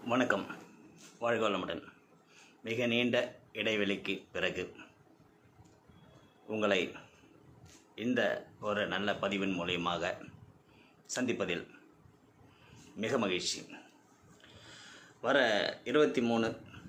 வணக்கம் வாழ்க வளமுடன் மிக நீண்ட இடைவெளிக்கு பிறகு உங்களை இந்த ஒரு நல்ல பதிவின் மூலியமாக சந்திப்பதில் மிக மகிழ்ச்சி வர இருபத்தி மூணு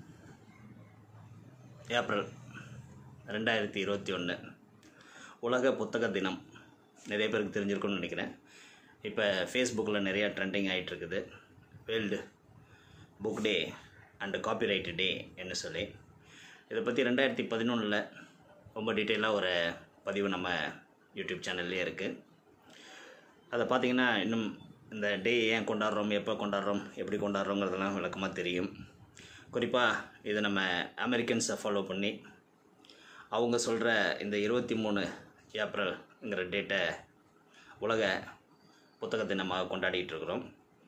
ஏப்ரல் ரெண்டாயிரத்தி இருபத்தி ஒன்று உலக புத்தக தினம் நிறைய பேருக்கு தெரிஞ்சிருக்கும்னு நினைக்கிறேன் இப்போ ஃபேஸ்புக்கில் நிறையா ட்ரெண்டிங் ஆகிட்டுருக்குது world book day and copyright day என்று சொல்லி இதை பற்றி ரெண்டாயிரத்தி பதினொன்றில் ரொம்ப டீட்டெயிலாக ஒரு பதிவு நம்ம யூடியூப் சேனல்லே இருக்குது அதை பார்த்திங்கன்னா இன்னும் இந்த டே ஏன் கொண்டாடுறோம் எப்போ கொண்டாடுறோம் எப்படி கொண்டாடுறோங்கிறதெல்லாம் விளக்கமாக தெரியும் குறிப்பாக இதை நம்ம அமெரிக்கன்ஸை ஃபாலோ பண்ணி அவங்க சொல்கிற இந்த இருபத்தி மூணு ஏப்ரல்ங்கிற டேட்டை உலக புத்தக தினமாக கொண்டாடிட்டு இருக்கிறோம்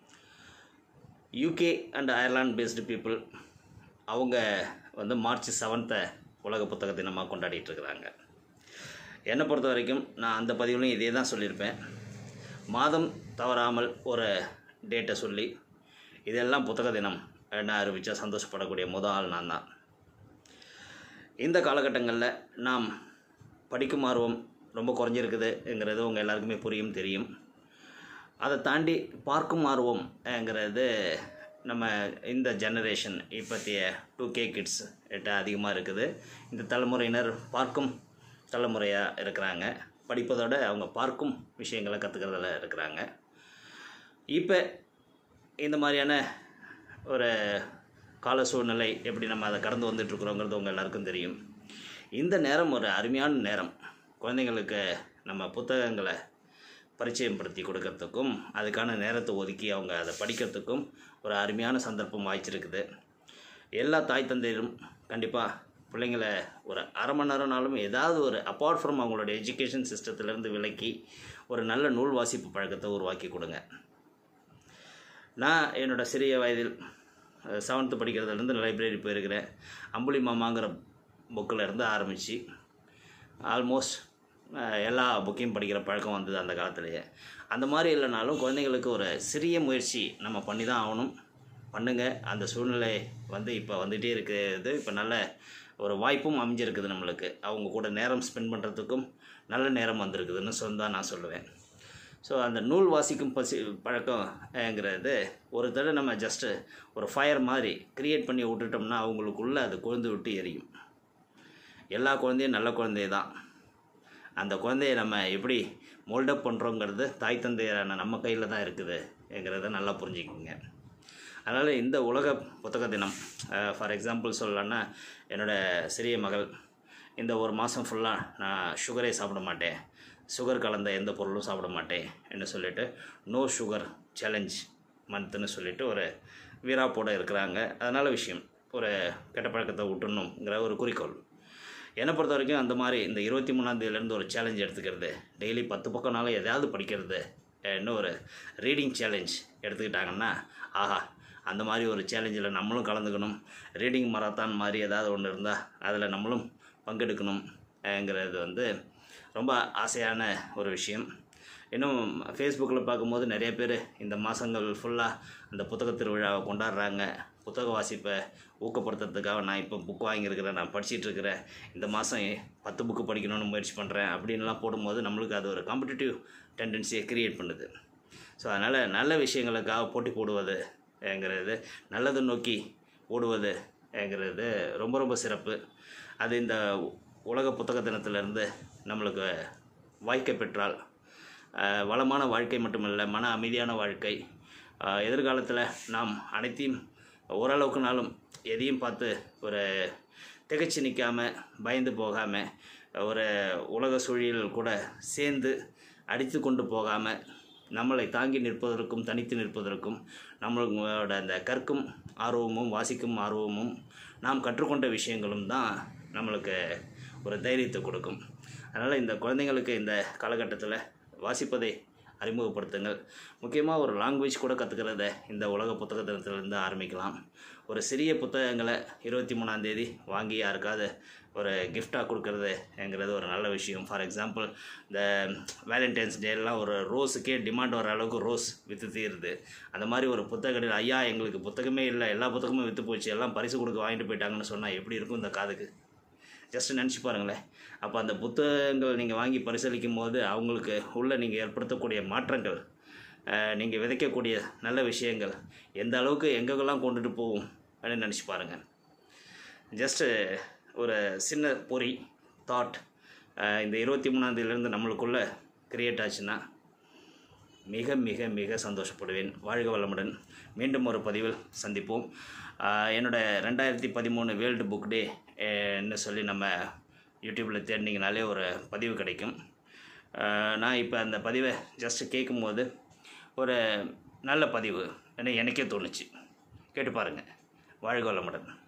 UK and Ireland based people அவங்க வந்து மார்ச் செவன்த்தை உலக புத்தக தினமாக கொண்டாடிட்டு இருக்கிறாங்க என்னை பொறுத்த வரைக்கும் நான் அந்த பதிவுலையும் இதே தான் சொல்லியிருப்பேன் மாதம் தவறாமல் ஒரு டேட்டை சொல்லி இதெல்லாம் புத்தக தினம் என்ன அறிவித்தா சந்தோஷப்படக்கூடிய முதல் ஆள் நான் தான் இந்த காலகட்டங்களில் நாம் படிக்கும் ஆர்வம் ரொம்ப குறைஞ்சிருக்குதுங்கிறது உங்கள் எல்லாருக்குமே புரியும் தெரியும் அதை தாண்டி பார்க்கும் ஆர்வம்ங்கிறது நம்ம இந்த ஜெனரேஷன் இப்போத்திய டூ கே கிட்ஸ் கிட்ட அதிகமாக இருக்குது இந்த தலைமுறையினர் பார்க்கும் தலைமுறையாக இருக்கிறாங்க படிப்பதோட அவங்க பார்க்கும் விஷயங்களை கற்றுக்கிறதுல இருக்கிறாங்க இப்போ இந்த மாதிரியான ஒரு கால சூழ்நிலை எப்படி நம்ம அதை கடந்து வந்துட்டுருக்குறோங்கிறது உங்கள் எல்லாருக்கும் தெரியும் இந்த நேரம் ஒரு அருமையான நேரம் குழந்தைங்களுக்கு நம்ம புத்தகங்களை பரிச்சயப்படுத்தி கொடுக்கறதுக்கும் அதுக்கான நேரத்தை ஒதுக்கி அவங்க அதை படிக்கிறதுக்கும் ஒரு அருமையான சந்தர்ப்பம் வாய்ச்சிருக்குது எல்லா தாய் தந்தையரும் கண்டிப்பாக பிள்ளைங்களை ஒரு அரை மணி நேரம்னாலும் ஏதாவது ஒரு அப்பார்ட் ஃப்ரம் அவங்களோட எஜுகேஷன் சிஸ்டத்துலேருந்து விலக்கி ஒரு நல்ல நூல் வாசிப்பு பழக்கத்தை உருவாக்கி கொடுங்க நான் என்னோடய சிறிய வயதில் செவன்த்து படிக்கிறதுலேருந்து லைப்ரரி போயிருக்கிறேன் அம்புலி மாமாங்கிற புக்கில் இருந்து ஆரம்பித்து ஆல்மோஸ்ட் எல்லா புக்கையும் படிக்கிற பழக்கம் வந்தது அந்த காலத்துலேயே அந்த மாதிரி இல்லைனாலும் குழந்தைங்களுக்கு ஒரு சிறிய முயற்சி நம்ம பண்ணி தான் ஆகணும் பண்ணுங்கள் அந்த சூழ்நிலை வந்து இப்போ வந்துகிட்டே இருக்குது இப்போ நல்ல ஒரு வாய்ப்பும் அமைஞ்சிருக்குது நம்மளுக்கு அவங்க கூட நேரம் ஸ்பெண்ட் பண்ணுறதுக்கும் நல்ல நேரம் வந்திருக்குதுன்னு சொல்லி தான் நான் சொல்லுவேன் ஸோ அந்த நூல் வாசிக்கும் பசி பழக்கங்கிறது ஒரு தடவை நம்ம ஜஸ்ட்டு ஒரு ஃபயர் மாதிரி க்ரியேட் பண்ணி விட்டுட்டோம்னா அவங்களுக்குள்ளே அது கொழுந்து விட்டு எரியும் எல்லா குழந்தையும் நல்ல குழந்தை தான் அந்த குழந்தைய நம்ம எப்படி மோல்டப் பண்ணுறோங்கிறது தாய் தந்தையரான நம்ம கையில் தான் இருக்குதுங்கிறத நல்லா புரிஞ்சுக்கோங்க அதனால் இந்த உலக புத்தக தினம் ஃபார் எக்ஸாம்பிள் சொல்லலான்னா என்னோடய சிறிய மகள் இந்த ஒரு மாதம் ஃபுல்லாக நான் சுகரே சாப்பிட மாட்டேன் சுகர் கலந்த எந்த பொருளும் சாப்பிட மாட்டேன் என்று சொல்லிட்டு நோ சுகர் சேலஞ்ச் மந்த்துன்னு சொல்லிட்டு ஒரு வீராப்போட இருக்கிறாங்க அதனால் விஷயம் ஒரு கெட்ட பழக்கத்தை விட்டுணுங்கிற ஒரு குறிக்கோள் என்னை பொறுத்த வரைக்கும் அந்த மாதிரி இந்த இருபத்தி மூணாந்தேதியிலேருந்து ஒரு சேலஞ்ச் எடுத்துக்கிறது டெய்லி பத்து பக்கம்னாலும் எதையாவது படிக்கிறது இன்னும் ஒரு ரீடிங் சேலஞ்ச் எடுத்துக்கிட்டாங்கன்னா ஆஹா அந்த மாதிரி ஒரு சேலஞ்சில் நம்மளும் கலந்துக்கணும் ரீடிங் மராத்தான் மாதிரி ஏதாவது ஒன்று இருந்தால் அதில் நம்மளும் பங்கெடுக்கணும்ங்கிறது வந்து ரொம்ப ஆசையான ஒரு விஷயம் இன்னும் ஃபேஸ்புக்கில் பார்க்கும்போது நிறைய பேர் இந்த மாதங்கள் ஃபுல்லாக அந்த புத்தக திருவிழாவை கொண்டாடுறாங்க புத்தக வாசிப்பை ஊக்கப்படுத்துறதுக்காக நான் இப்போ புக் வாங்கியிருக்கிறேன் நான் படிச்சுட்டு இருக்கிறேன் இந்த மாதம் பத்து புக்கு படிக்கணும்னு முயற்சி பண்ணுறேன் அப்படின்லாம் போடும்போது நம்மளுக்கு அது ஒரு காம்படிட்டிவ் டெண்டன்சியை க்ரியேட் பண்ணுது ஸோ அதனால் நல்ல விஷயங்களுக்காக போட்டி போடுவதுங்கிறது நல்லதை நோக்கி ஓடுவதுங்கிறது ரொம்ப ரொம்ப சிறப்பு அது இந்த உலக புத்தக தினத்திலேருந்து நம்மளுக்கு வாய்க்க பெற்றால் வளமான வாழ்க்கை மட்டுமல்ல மன அமைதியான வாழ்க்கை எதிர்காலத்தில் நாம் அனைத்தையும் ஓரளவுக்குனாலும் எதையும் பார்த்து ஒரு திகச்சு நிற்காமல் பயந்து போகாமல் ஒரு உலக சூழலில் கூட சேர்ந்து அடித்து கொண்டு போகாமல் நம்மளை தாங்கி நிற்பதற்கும் தனித்து நிற்பதற்கும் நம்மளோட அந்த கற்கும் ஆர்வமும் வாசிக்கும் ஆர்வமும் நாம் கற்றுக்கொண்ட விஷயங்களும் தான் நம்மளுக்கு ஒரு தைரியத்தை கொடுக்கும் அதனால் இந்த குழந்தைங்களுக்கு இந்த காலகட்டத்தில் வாசிப்பதை அறிமுகப்படுத்துங்கள் முக்கியமாக ஒரு லாங்குவேஜ் கூட கற்றுக்கிறத இந்த உலக புத்தக தினத்திலிருந்து ஆரம்பிக்கலாம் ஒரு சிறிய புத்தகங்களை இருபத்தி மூணாந்தேதி வாங்கி யாருக்காவது ஒரு கிஃப்டாக கொடுக்குறதுங்கிறது ஒரு நல்ல விஷயம் ஃபார் எக்ஸாம்பிள் இந்த வேலண்டைன்ஸ் டேலாம் ஒரு ரோஸுக்கே டிமாண்ட் வர அளவுக்கு ரோஸ் விற்று தீருது அந்த மாதிரி ஒரு புத்தக கடையில் ஐயா எங்களுக்கு புத்தகமே இல்லை எல்லா புத்தகமும் விற்று போச்சு எல்லாம் பரிசு கொடுக்க வாங்கிட்டு போயிட்டாங்கன்னு சொன்னால் எப்படி இருக்கும் இந்த காதுக்கு ஜஸ்ட் நினச்சி பாருங்களேன் அப்போ அந்த புத்தகங்கள் நீங்கள் வாங்கி பரிசளிக்கும் போது அவங்களுக்கு உள்ள நீங்கள் ஏற்படுத்தக்கூடிய மாற்றங்கள் நீங்கள் விதைக்கக்கூடிய நல்ல விஷயங்கள் எந்த அளவுக்கு எங்கெங்கெல்லாம் கொண்டுட்டு போகும் அப்படின்னு நினச்சி பாருங்கள் ஜஸ்ட்டு ஒரு சின்ன பொறி தாட் இந்த இருபத்தி மூணாந்தேதியிலேருந்து நம்மளுக்குள்ளே கிரியேட் ஆச்சுன்னா மிக மிக மிக சந்தோஷப்படுவேன் வாழ்க வளமுடன் மீண்டும் ஒரு பதிவில் சந்திப்போம் ஆஹ் என்னோட ரெண்டாயிரத்தி பதிமூணு வேர்ல்டு புக் டே ன்னு சொல்லி நம்ம யூடியூப்பில் தேடினீங்கனாலே ஒரு பதிவு கிடைக்கும் ஆஹ் நான் இப்போ அந்த பதிவை ஜஸ்ட்டு கேட்கும்போது ஒரு நல்ல பதிவு ஏன்னா எனக்கே தோணுச்சு கேட்டு பாருங்கள் வாழ்க வளமுடன்